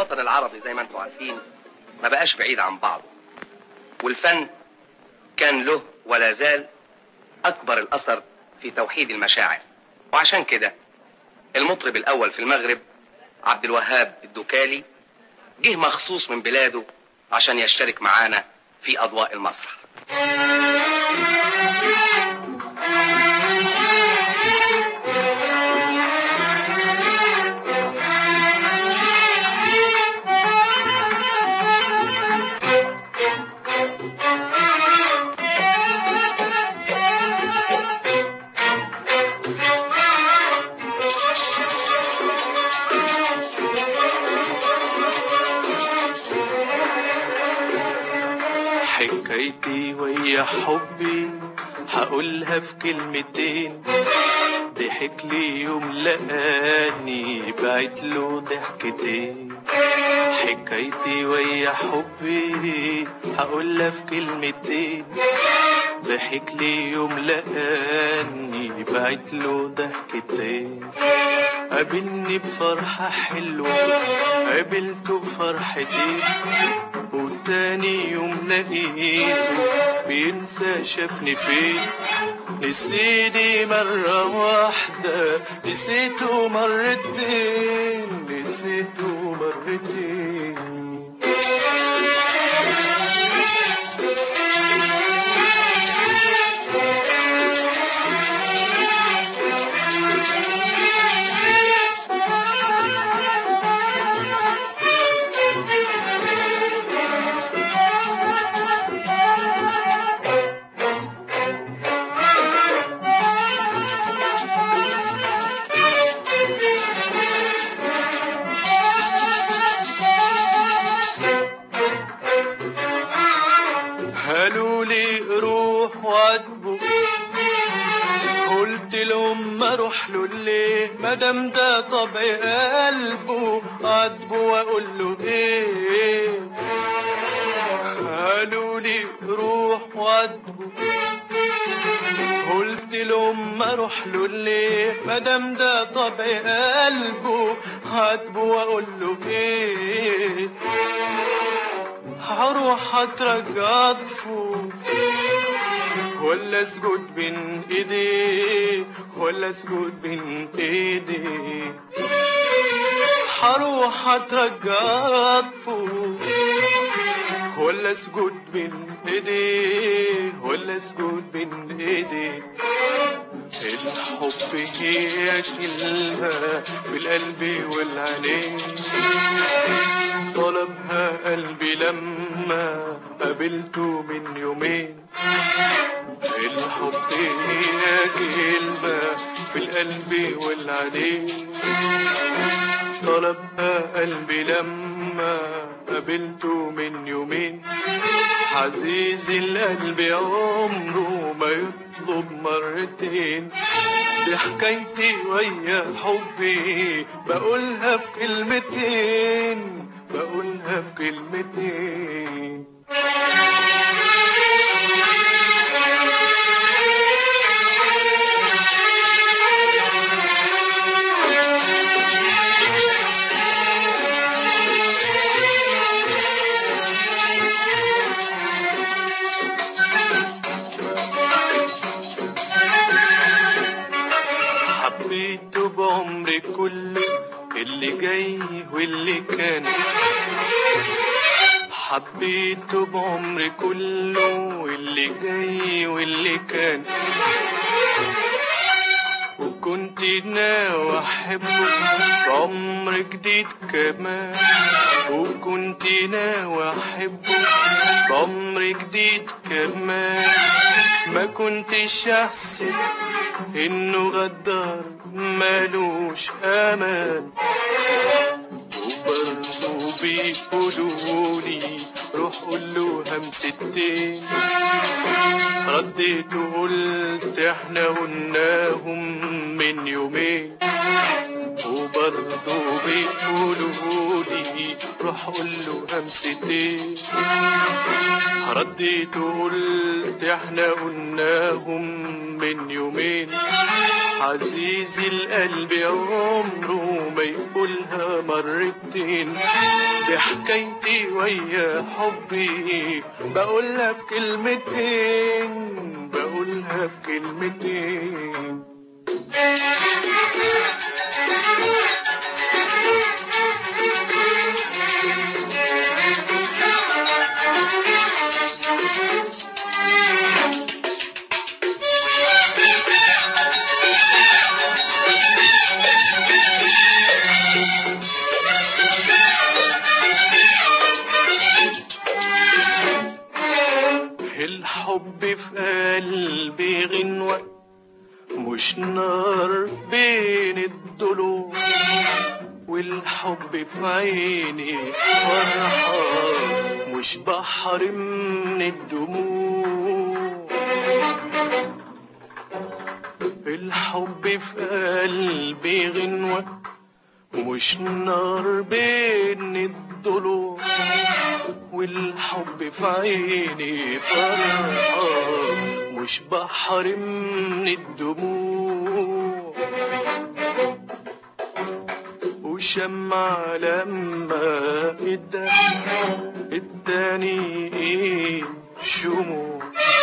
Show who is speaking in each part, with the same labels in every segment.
Speaker 1: الوطن العربي زي ما انتم عارفين ما بقاش بعيد عن بعضه والفن كان له ولا زال أكبر الأثر في توحيد المشاعر وعشان كده المطرب الأول في المغرب عبد الوهاب الدكالي جه مخصوص من بلاده عشان يشترك معانا في أضواء المسرح
Speaker 2: حكايتي ويا حبي هقولها في كلمتين ضحك لي يوم لقاني بعت له ضحكتين حكايتي ويا حبي هقولها في كلمتين ضحك لي يوم لقاني بعت له ضحكتين قابلني بفرحة حلوة قابلته بفرحتين وتاني يوم لقيته بينسى شافني فين نسيني مرة واحدة نسيته مرتين نسيته مرتين قالوا لي روح وعاتبه قلت لهم ما اروح له ليه مادام ده طبع قلبه عاتبه واقول له ايه قالوا لي روح وعاتبه قلت لهم ما اروح له ليه مادام ده طبع قلبه عاتبه واقول له ايه هروح اترجى اطفو ولا اسجد بين ايديه ولا اسجد بين ايديه هروح اترجى اطفو ولا اسجد بين ايديه ولا اسجد بين ايديه الحب هي كلمة في القلب والعينين طلبها قلبي لما قابلته من يومين الحب هي كلمة في القلب والعينين طلبها قلبي لما قابلته من يومين عزيز القلب عمره ما يطلب مرتين دي حكايتي ويا حبي بقولها في كلمتين بقولها في كلمتين حبيته بعمري كله اللي جاي واللي كان حبيته بعمري كله اللي جاي واللي كان وكنت ناوي احبه بعمر جديد كمان وكنت ناوي احبه بعمر جديد كمان ما كنتش احسب انه غدار مالوش امان وبرضه بيقولولي روح قول له همستين رديت وقلت احنا قلناهم من يومين وبرضه بيقولولي روح قول له همستين رديت وقلت احنا قلناهم من يومين عزيزي القلب عمره ما يقولها مرتين دي حكايتي ويا حبي بقولها في كلمتين بقولها في كلمتين الحب في قلبي غنوة مش نار بين الضلوع والحب في عيني فرحة مش بحر من الدموع الحب في قلبي غنوة مش نار بين الضلوع والحب في عيني فرحة مش بحر من الدموع وشمع لما ادى اداني ايه شموع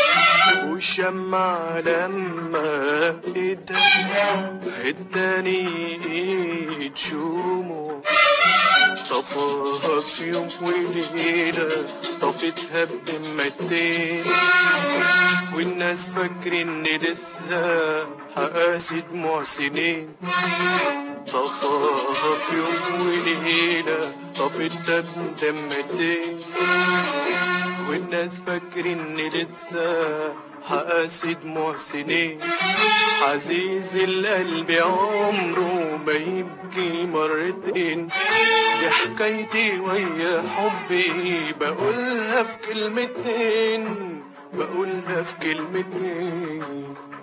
Speaker 2: وشمع لما ادى اداني ايه شموع طفاها في يوم وليلة طفتها بدمتين والناس فاكرين لسه هقاسي دموع سنين طفاها في يوم وليلة طفتها بدمتين والناس فاكرين لسه هقاسي دموع سنين عزيز القلب عمره ما يبكي مرتين دي حكايتي ويا حبي بقولها في كلمتين بقولها في كلمتين